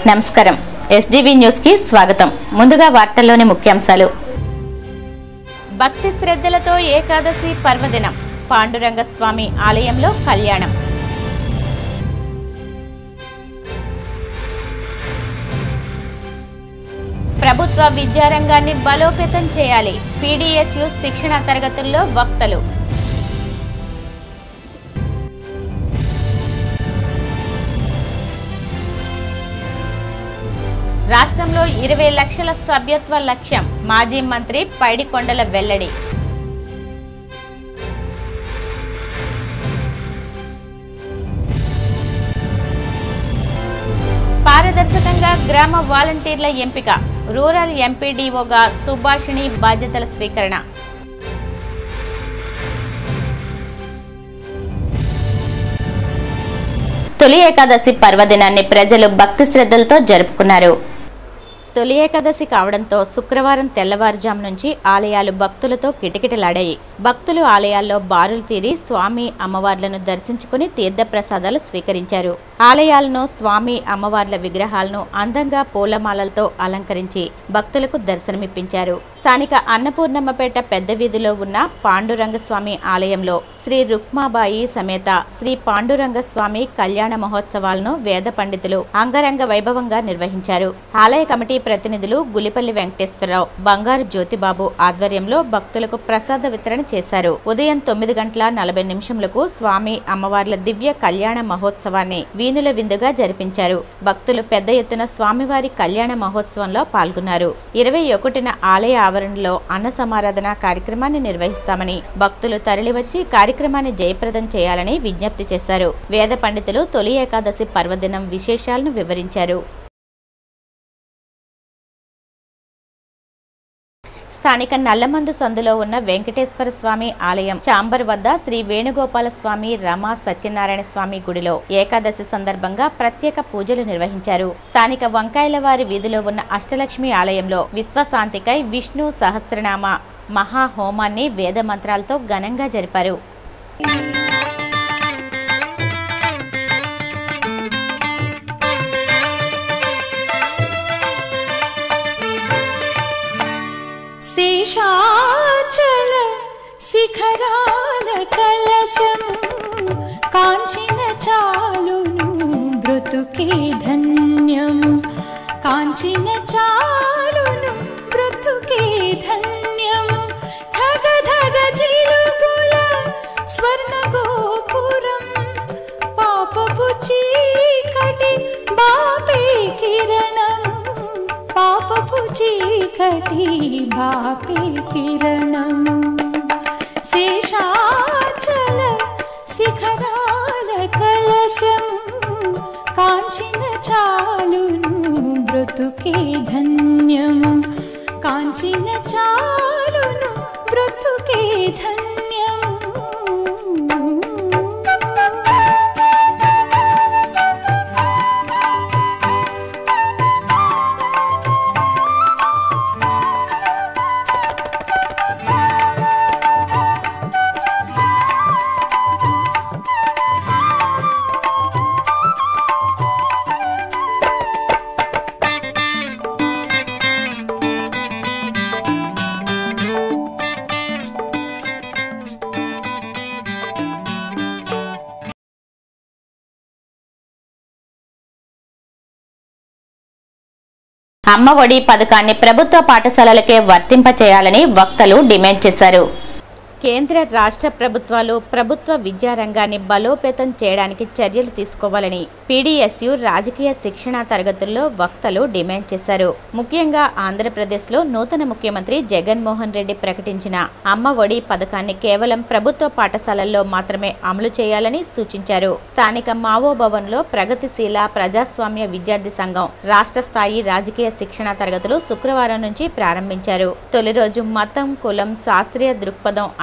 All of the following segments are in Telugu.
నమస్కారం ఎస్డీవీ న్యూస్ కి స్వాగతం ముందుగా వార్తల్లోని ముఖ్యాంశాలు భక్తి శ్రద్ధలతో ఏకాదశి పర్వదినం పాండురంగ స్వామి ఆలయంలో కళ్యాణం ప్రభుత్వ విద్యారంగాన్ని బలోపేతం చేయాలి పీడీఎస్యు శిక్షణ తరగతుల్లో వక్తలు రాష్ట్రంలో ఇరవై లక్షల సభ్యత్వ లక్ష్యం మాజీ మంత్రి పైడికొండల వెల్లడి పారదర్శకంగా గ్రామ వాలంటీర్ల ఎంపిక రూరల్ ఎంపీడీఓగా సుభాషిణి బాధ్యతల స్వీకరణ తొలి ఏకాదశి పర్వదినాన్ని ప్రజలు భక్తి శ్రద్ధలతో జరుపుకున్నారు తొలి ఏకాదశి కావడంతో శుక్రవారం తెల్లవారుజాము నుంచి ఆలయాలు భక్తులతో కిటకిటలాడాయి భక్తులు ఆలయాల్లో బారులు తీరి స్వామి అమ్మవార్లను దర్శించుకుని తీర్థప్రసాదాలు స్వీకరించారు ఆలయాలను స్వామి అమ్మవార్ల విగ్రహాలను అందంగా పూలమాలలతో అలంకరించి భక్తులకు దర్శనమిప్పించారు స్థానిక అన్నపూర్ణమ్మపేట పెద్ద వీధిలో ఉన్న పాండురంగ స్వామి ఆలయంలో శ్రీ రుక్మాబాయి సమేత శ్రీ పాండురంగ స్వామి కళ్యాణ మహోత్సవాలను వేద పండితులు అంగరంగ వైభవంగా నిర్వహించారు ఆలయ కమిటీ ప్రతినిధులు గులిపల్లి వెంకటేశ్వరరావు బంగారు జ్యోతిబాబు ఆధ్వర్యంలో భక్తులకు ప్రసాద వితరణ చేశారు ఉదయం తొమ్మిది గంటల నలభై నిమిషములకు స్వామి అమ్మవార్ల దివ్య కళ్యాణ మహోత్సవాన్ని వీణుల విందుగా జరిపించారు భక్తులు పెద్ద ఎత్తున స్వామివారి కళ్యాణ మహోత్సవంలో పాల్గొన్నారు ఇరవై ఒకటిన ఆలయ ఆవరణలో అన్న సమారాధన కార్యక్రమాన్ని నిర్వహిస్తామని భక్తులు తరలివచ్చి కార్యక్రమాన్ని జయప్రదం చేయాలని విజ్ఞప్తి చేశారు వేద పండితులు తొలి ఏకాదశి పర్వదినం విశేషాలను వివరించారు స్థానిక నల్లమందు సందులో ఉన్న వెంకటేశ్వర స్వామి ఆలయం చాంబర్ వద్ద శ్రీ వేణుగోపాల స్వామి రమా సత్యనారాయణ స్వామి గుడిలో ఏకాదశి సందర్భంగా ప్రత్యేక పూజలు నిర్వహించారు స్థానిక వంకాయలవారి వీధిలో ఉన్న అష్టలక్ష్మి ఆలయంలో విశ్వశాంతికై విష్ణు సహస్రనామ మహా హోమాన్ని వేద మంత్రాలతో ఘనంగా జరిపారు శేషాచల శిఖరాల కలశం కాంచిన చాలును బ్రతుకే ధన్యం కాంచిన చాలును బ్రతుకే ధన్యం ధగ ధగ జిలుగుల స్వర్ణ గోపురం పాపపు చీకటి బాపే కిరణం పాపపు చీకటి బాపే కిరణం శేషాచల శిఖరాల కలశం కాంచిన చాలును బ్రతుకే ధన్యం కాంచిన చాలును బ్రతుకే ధన్యం అమ్మ ఒడి పథకాన్ని ప్రభుత్వ పాఠశాలలకే వర్తింపచేయాలని వక్తలు డిమాండ్ చేశారు కేంద్ర రాష్ట్ర ప్రభుత్వాలు ప్రభుత్వ విద్యారంగాన్ని బలోపేతం చేయడానికి చర్యలు తీసుకోవాలని పీడీఎస్యు రాజకీయ శిక్షణ తరగతుల్లో వక్తలు డిమాండ్ చేశారు ముఖ్యంగా ఆంధ్రప్రదేశ్లో నూతన ముఖ్యమంత్రి జగన్మోహన్ రెడ్డి ప్రకటించిన అమ్మ ఒడి పథకాన్ని కేవలం ప్రభుత్వ పాఠశాలల్లో మాత్రమే అమలు చేయాలని సూచించారు స్థానిక మావో భవన్లో ప్రగతిశీల ప్రజాస్వామ్య విద్యార్థి సంఘం రాష్ట్ర స్థాయి రాజకీయ శిక్షణ తరగతులు శుక్రవారం నుంచి ప్రారంభించారు తొలి రోజు మతం కులం శాస్త్రీయ దృక్పథం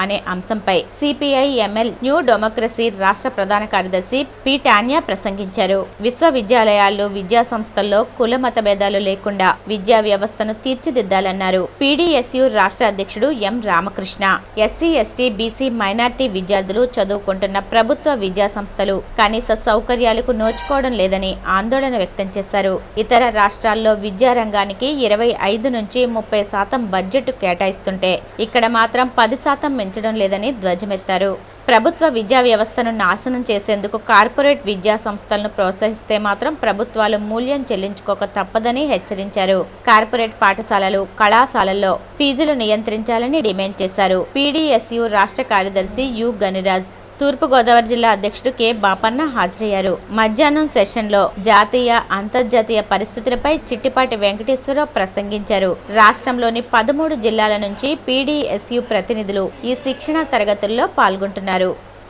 అనే అంశంపై సిపిఐ ఎంఎల్ న్యూ డెమోక్రసీ రాష్ట్ర ప్రధాన కార్యదర్శి పి టాన్యా ప్రసంగించారు విశ్వవిద్యాలయాల్లో విద్యా సంస్థల్లో కుల మత భేదాలు లేకుండా విద్యా వ్యవస్థను తీర్చిదిద్దాలన్నారు పీడీఎస్యు రాష్ట్ర అధ్యక్షుడు M Ramakrishna SC ST BC minority విద్యార్థులు చదువుకుంటున్న ప్రభుత్వ విద్యా సంస్థలు కనీస సౌకర్యాలకు నోచుకోవడం లేదని ఆందోళన వ్యక్తం చేశారు ఇతర రాష్ట్రాల్లో విద్యారంగానికి ఇరవై ఐదు నుంచి ముప్పై శాతం బడ్జెట్ కేటాయిస్తుంటే ఇక్కడ మాత్రం పది శాతం పెంచడం లేదని ధ్వజమెత్తారు ప్రభుత్వ విద్యా వ్యవస్థను నాశనం చేసేందుకు కార్పొరేట్ విద్యా సంస్థలను ప్రోత్సహిస్తే మాత్రం ప్రభుత్వాలు మూల్యం చెల్లించుకోక తప్పదని హెచ్చరించారు కార్పొరేట్ పాఠశాలలు కళాశాలల్లో ఫీజులు నియంత్రించాలని డిమాండ్ చేశారు పీడీఎస్యు రాష్ట్ర కార్యదర్శి యు గనిరాజ్ తూర్పుగోదావరి జిల్లా అధ్యక్షుడు కె బాపన్న హాజరయ్యారు మధ్యాహ్నం సెషన్లో జాతీయ అంతర్జాతీయ పరిస్థితులపై చిట్టిపాటి వెంకటేశ్వరరావు ప్రసంగించారు రాష్ట్రంలోని పదమూడు జిల్లాల నుంచి పీడీఎస్యు ప్రతినిధులు ఈ శిక్షణ తరగతుల్లో పాల్గొంటున్నారు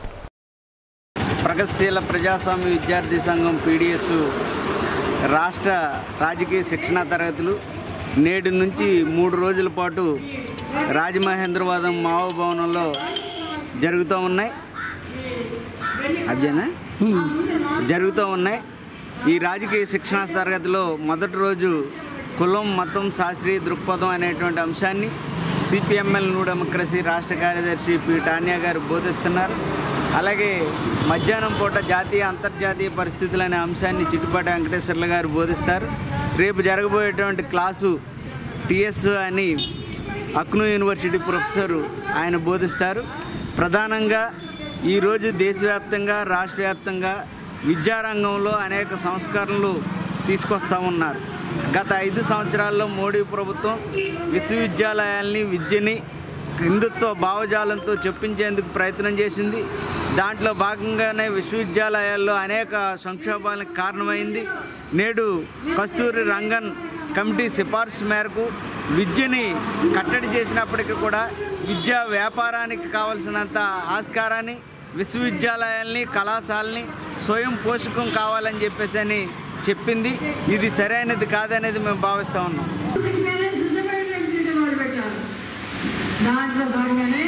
ప్రగతిశీల ప్రజాస్వామ్య విద్యార్థి సంఘం పీడిఎస్ రాష్ట్ర రాజకీయ శిక్షణా తరగతులు నేటి నుంచి మూడు రోజుల పాటు రాజమహేంద్రవాదం మావో భవనంలో జరుగుతూ ఉన్నాయి అదేనా జరుగుతూ ఉన్నాయి ఈ రాజకీయ శిక్షణా తరగతిలో మొదటి రోజు కులం మతం శాస్త్రీయ దృక్పథం అనేటువంటి అంశాన్ని సిపిఎంఎల్ న్యూ డెమోక్రసీ రాష్ట్ర కార్యదర్శి పి టాన్యా గారు బోధిస్తున్నారు అలాగే మధ్యాహ్నం పూట జాతీయ అంతర్జాతీయ పరిస్థితులు అనే అంశాన్ని చిట్టుపాటి వెంకటేశ్వర్లు గారు బోధిస్తారు రేపు జరగబోయేటువంటి క్లాసు టిఎస్ అని అక్ను యూనివర్సిటీ ప్రొఫెసరు ఆయన బోధిస్తారు ప్రధానంగా ఈరోజు దేశవ్యాప్తంగా రాష్ట్ర వ్యాప్తంగా విద్యారంగంలో అనేక సంస్కరణలు తీసుకొస్తా ఉన్నారు గత ఐదు సంవత్సరాల్లో మోడీ ప్రభుత్వం విశ్వవిద్యాలయాల్ని విద్యని హిందుత్వ భావజాలంతో చెప్పించేందుకు ప్రయత్నం చేసింది దాంట్లో భాగంగానే విశ్వవిద్యాలయాల్లో అనేక సంక్షోభాలకు కారణమైంది నేడు కస్తూరి రంగన్ కమిటీ సిఫార్సు మేరకు విద్యని కట్టడి చేసినప్పటికీ కూడా విద్యా వ్యాపారానికి కావలసినంత ఆస్కారాన్ని విశ్వవిద్యాలయాల్ని కళాశాలని స్వయం పోషకం కావాలని చెప్పేసి అని చెప్పింది ఇది సరైనది కాదనేది మేము భావిస్తూ ఉన్నాం మీరే సిద్ధమైన విద్యను మొదలుపెట్టారు దాంట్లో భాగంగానే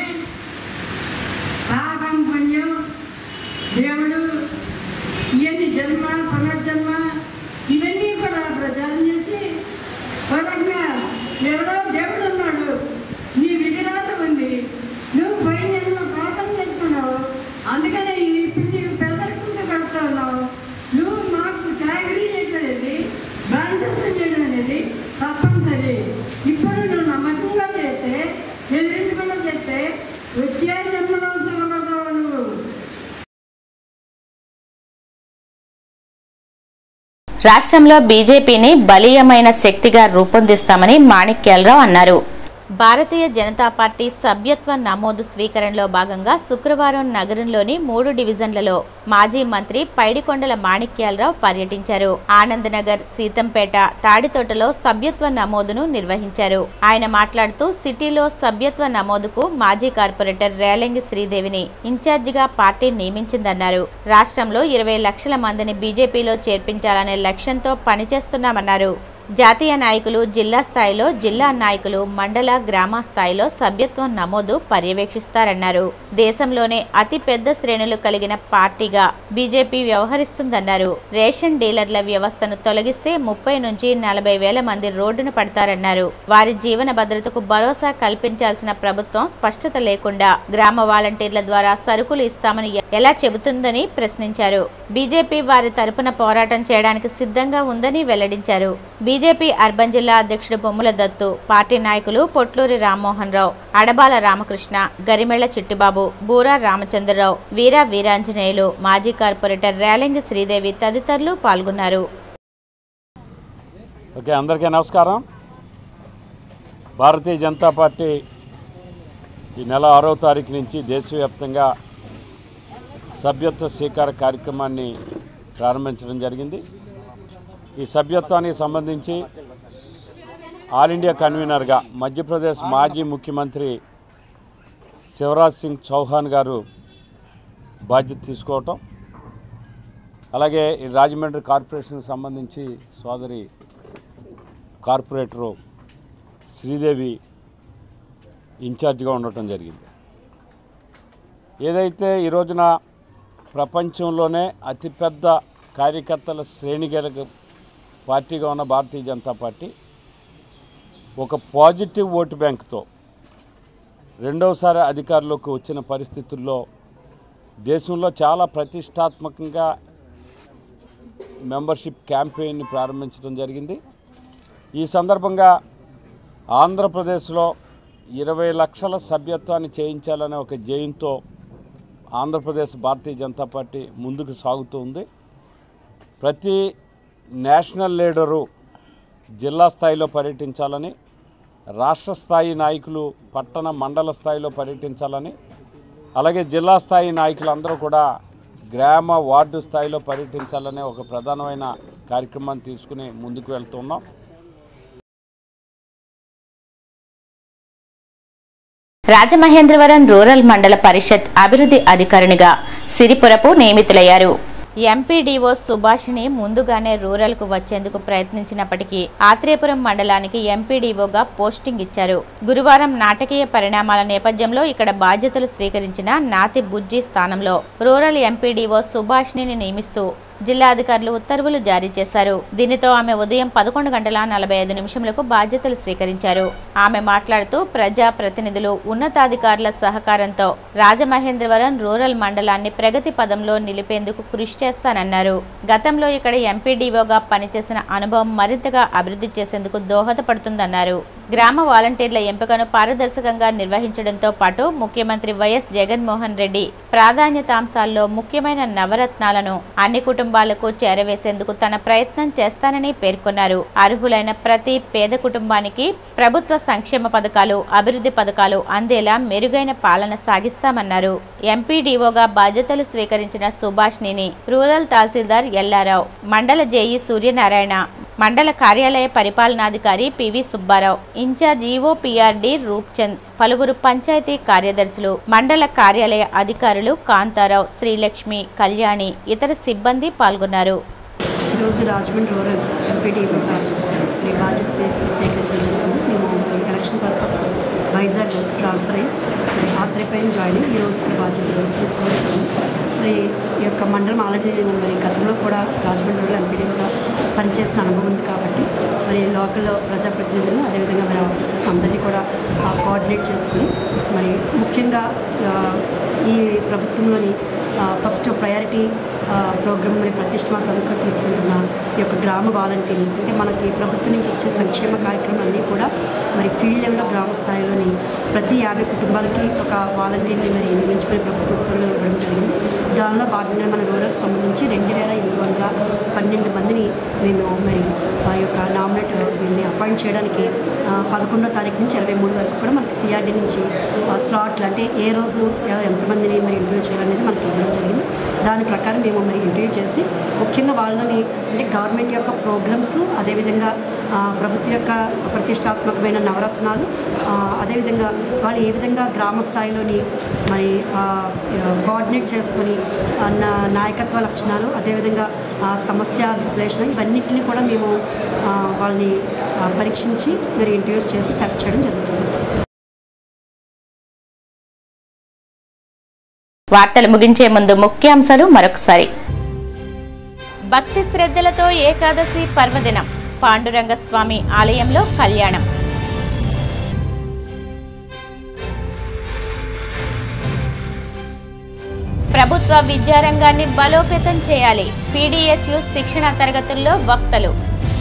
పాపం పుణ్యం దేవుడు ఇవన్నీ జన్మ పునర్జన్మ ఇవన్నీ కూడా ప్రచారం చేసి పరంగా ఎవడో దేవుడు ఉన్నాడు నీ విధిరాత ఉంది నువ్వు పోయిన జన్మ పాపం చేసుకున్నావు అందుకనే ఇప్పుడు నీవు పేదరికంగా గడుపుతా ఉన్నావు నువ్వు మాకు చాకరీ చేయడం అనేది బానిసత్వం చేయడం అనేది తప్పనిసరి ఇప్పుడు నువ్వు నమ్మకంగా చేస్తే ఎదిరించకుండా చేస్తే వచ్చే జన్మలో సుఖపడతావు నువ్వు రాష్ట్రంలో బీజేపీని బలీయమైన శక్తిగా రూపొందిస్తామని మాణిక్యాలరావు అన్నారు భారతీయ జనతా పార్టీ సభ్యత్వ నమోదు స్వీకరణలో భాగంగా శుక్రవారం నగరంలోని మూడు డివిజన్లలో మాజీ మంత్రి పైడికొండల మాణిక్యాలరావు పర్యటించారు ఆనందనగర్ సీతంపేట తాడితోటలో సభ్యత్వ నమోదును నిర్వహించారు ఆయన మాట్లాడుతూ సిటీలో సభ్యత్వ నమోదుకు మాజీ కార్పొరేటర్ రేలంగి శ్రీదేవిని ఇన్ఛార్జిగా పార్టీ నియమించిందన్నారు రాష్ట్రంలో ఇరవై లక్షల మందిని బీజేపీలో చేర్పించాలనే లక్ష్యంతో పనిచేస్తున్నామన్నారు జాతీయ నాయకులు జిల్లా స్థాయిలో జిల్లా నాయకులు మండల గ్రామ స్థాయిలో సభ్యత్వం నమోదు పర్యవేక్షిస్తారన్నారు దేశంలోనే అతి పెద్ద శ్రేణులు కలిగిన పార్టీగా బీజేపీ వ్యవహరిస్తుందన్నారు రేషన్ డీలర్ల వ్యవస్థను తొలగిస్తే ముప్పై నుంచి నలభై వేల మంది రోడ్డున పడతారన్నారు వారి జీవన భద్రతకు భరోసా కల్పించాల్సిన ప్రభుత్వం స్పష్టత లేకుండా గ్రామ వాలంటీర్ల ద్వారా సరుకులు ఇస్తామని ఎలా చెబుతుందని ప్రశ్నించారు బీజేపీ వారి తరపున పోరాటం చేయడానికి సిద్ధంగా ఉందని వెల్లడించారు బీజేపీ అర్బన్ జిల్లా అధ్యక్షుడు బొమ్మల దత్తు పార్టీ నాయకులు పొట్లూరి రామ్మోహన్ రావు అడబాల రామకృష్ణ గరిమెళ్ల చిట్టిబాబు బూరా రామచంద్రరావు వీరా వీరాంజనేయులు మాజీ కార్పొరేటర్ రేలంగి శ్రీదేవి తదితరులు పాల్గొన్నారు ఓకే అందరికీ నమస్కారం భారతీయ జనతా పార్టీ ఈ నెల ఆరో తారీఖు నుంచి దేశవ్యాప్తంగా సభ్యత్వ స్వీకార కార్యక్రమాన్ని ప్రారంభించడం జరిగింది ఈ సభ్యత్వానికి సంబంధించి ఆల్ ఇండియా కన్వీనర్గా మధ్యప్రదేశ్ మాజీ ముఖ్యమంత్రి శివరాజ్ సింగ్ చౌహాన్ గారు బాధ్యత తీసుకోవటం అలాగే ఈ రాజమండ్రి కార్పొరేషన్కి సంబంధించి సోదరి కార్పొరేటరు శ్రీదేవి ఇన్ఛార్జిగా ఉండటం జరిగింది ఏదైతే ఈ రోజున ప్రపంచంలోనే అతిపెద్ద కార్యకర్తల శ్రేణి గల పార్టీగా ఉన్న భారతీయ జనతా పార్టీ ఒక పాజిటివ్ ఓటు బ్యాంక్తో రెండవసారి అధికారంలోకి వచ్చిన పరిస్థితుల్లో దేశంలో చాలా ప్రతిష్టాత్మకంగా మెంబర్షిప్ క్యాంపెయిన్ని ప్రారంభించడం జరిగింది ఈ సందర్భంగా ఆంధ్రప్రదేశ్లో ఇరవై లక్షల సభ్యత్వాన్ని చేయించాలనే ఒక జయంతో ఆంధ్రప్రదేశ్ భారతీయ జనతా పార్టీ ముందుకు సాగుతూ ఉంది ప్రతి నేషనల్ లీడరు జిల్లా స్థాయిలో పర్యటించాలని రాష్ట్ర స్థాయి నాయకులు పట్టణ మండల స్థాయిలో పర్యటించాలని అలాగే జిల్లా స్థాయి నాయకులందరూ కూడా గ్రామ వార్డు స్థాయిలో పర్యటించాలనే ఒక ప్రధానమైన కార్యక్రమాన్ని తీసుకుని ముందుకు వెళ్తున్నాం రాజమహేంద్రవరం రూరల్ మండల పరిషత్ అభివృద్ధి అధికారినిగా సిరిపురపు నియమితులయ్యారు ఎంపీడీఓ సుభాషిణి ముందుగానే రూరల్కు వచ్చేందుకు ప్రయత్నించినప్పటికీ ఆత్రేయపురం మండలానికి ఎంపీడీఓగా పోస్టింగ్ ఇచ్చారు గురువారం నాటకీయ పరిణామాల నేపథ్యంలో ఇక్కడ బాధ్యతలు స్వీకరించిన నాతి బుజ్జి స్థానంలో రూరల్ ఎంపీడీఓ సుభాషిణిని నియమిస్తూ జిల్లా అధికారులు ఉత్తర్వులు జారీ చేశారు దీనితో ఆమె ఉదయం పదకొండు గంటల నలభై ఐదు నిమిషములకు బాధ్యతలు స్వీకరించారు ఆమె మాట్లాడుతూ ప్రజా ప్రతినిధులు ఉన్నతాధికారుల సహకారంతో రాజమహేంద్రవరం రూరల్ మండలాన్ని ప్రగతి పదంలో నిలిపేందుకు కృషి చేస్తానన్నారు గతంలో ఇక్కడ ఎంపీడీఓగా పనిచేసిన అనుభవం మరింతగా అభివృద్ధి చేసేందుకు దోహదపడుతుందన్నారు గ్రామ వాలంటీర్ల ఎంపికను పారదర్శకంగా నిర్వహించడంతో పాటు ముఖ్యమంత్రి వైఎస్ జగన్మోహన్ రెడ్డి ప్రాధాన్యతాంశాల్లో ముఖ్యమైన నవరత్నాలను అన్ని కుటుంబాలకు చేరవేసేందుకు తన ప్రయత్నం చేస్తానని పేర్కొన్నారు అర్హులైన ప్రతి పేద కుటుంబానికి ప్రభుత్వ సంక్షేమ పథకాలు అభివృద్ధి పథకాలు అందేలా మెరుగైన పాలన సాగిస్తామన్నారు ఎంపీడీఓగా బాధ్యతలు స్వీకరించిన సుభాష్నిని రూరల్ తహసీల్దార్ ఎల్లారావు మండల జేఈ సూర్యనారాయణ మండల కార్యాలయ పరిపాలనాధికారి PV Subbarao in charge EOPRD Roopchand పలువురు పంచాయతీ కార్యదర్శులు మండల కార్యాలయ అధికారులు కాంతారావు శ్రీలక్ష్మి కళ్యాణి ఇతర సిబ్బంది పాల్గొన్నారు ఈరోజు రాజమండ్రి రూరల్ ఎంపీడీగా మీ బాధ్యత చేసి స్వీకరించడం మేము ఎలక్షన్ పర్పస్ వైజాగ్ ట్రాన్స్ఫర్ అయ్యి మరి ఆత్రేపైన జాయిన్ అయ్యి ఈరోజు ఇక్కడ బాధ్యతలు తీసుకోవడం మరి ఈ యొక్క మండలం ఆల్రెడీ నేను మరి గతంలో కూడా రాజమండ్రి రూరల్ ఎంపీడీగా పనిచేసిన అనుభవం ఉంది కాబట్టి మరి లోకల్ ప్రజాప్రతినిధులు అదేవిధంగా మరి ఆఫీసర్స్ అందరినీ కూడా కోఆర్డినేట్ చేసుకుని మరి ముఖ్యంగా ఆ, ఈ ప్రభుత్వంలోని ఫస్ట్ ప్రయారిటీ ప్రోగ్రామ్ మరి ప్రతిష్టాత్మకంగా తీసుకుంటున్న ఈ యొక్క గ్రామ వాలంటీర్లు అంటే మనకి ప్రభుత్వం నుంచి వచ్చే సంక్షేమ కార్యక్రమాలన్నీ కూడా మరి ఫీల్డ్ లెవెల్లో గ్రామ స్థాయిలోని ప్రతి యాభై కుటుంబాలకి ఒక వాలంటీర్ని మరి నియమించుకుని ప్రభుత్వంలో ఇవ్వడం జరిగింది దానిలో భాగంగా మన రూరల్కి సంబంధించి రెండు వేల ఎనిమిది వందల పన్నెండు మందిని మేము మరి ఆ యొక్క నామినేట్ వీళ్ళని అపాయింట్ చేయడానికి ఆ, పదకొండో తారీఖు నుంచి ఇరవై మూడు వరకు కూడా మనకి సిఆర్డీ నుంచి ఆ, స్లాట్లు అంటే ఏ రోజు ఎవ- ఎంతమందిని మరి ఇంటర్వ్యూ చేయాలనేది మనకి ఇవ్వడం జరిగింది దాని ప్రకారం మేము మరి ఇంటర్వ్యూ చేసి ముఖ్యంగా వాళ్ళని అంటే గవర్నమెంట్ యొక్క ప్రోగ్రామ్స్ అదేవిధంగా ఆ, ప్రభుత్వం యొక్క ప్రతిష్టాత్మకమైన నవరత్నాలు ఆ, అదేవిధంగా వాళ్ళు ఏ విధంగా గ్రామ స్థాయిలోని మరి ఆ, కోఆర్డినేట్ చేసుకొని ఆ, నా- నాయకత్వ లక్షణాలు అదేవిధంగా ఆ, సమస్య విశ్లేషణ ఇవన్నిటిని కూడా మేము ఆ, వాళ్ళని ఆ, పరీక్షించి మరి ఇంటర్వ్యూస్ చేసి సెలెక్ట్ చేయడం జరుగుతుంది వార్తలు ముగించే ముందు ముఖ్యాంశాలు మరొకసారి భక్తి శ్రద్ధలతో ఏకాదశి పర్వదినం పాండురంగ స్వామి ఆలయంలో కళ్యాణం ప్రభుత్వ విద్యారంగాన్ని బలోపేతం చేయాలి పీడీఎస్యు శిక్షణ తరగతుల్లో వక్తలు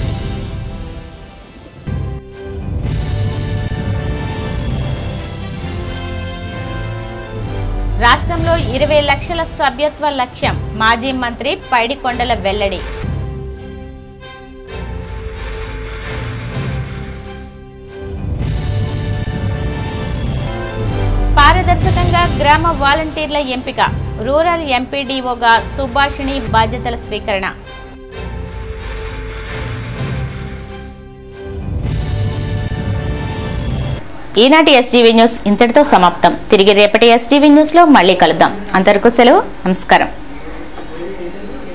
రాష్ట్రంలో ఇరవై లక్షల సభ్యత్వ లక్ష్యం మాజీ మంత్రి పైడికొండల వెల్లడి పారదర్శకంగా గ్రామ వాలంటీర్ల ఎంపిక రూరల్ ఎంపీడీఓగా సుభాషిణి బాధ్యతల స్వీకరణ ఈనాటి ఎస్టీవీ న్యూస్ ఇంతటితో సమాప్తం తిరిగి రేపటి ఎస్టీవీ న్యూస్లో మళ్ళీ కలుద్దాం అంతవరకు సెలవు నమస్కారం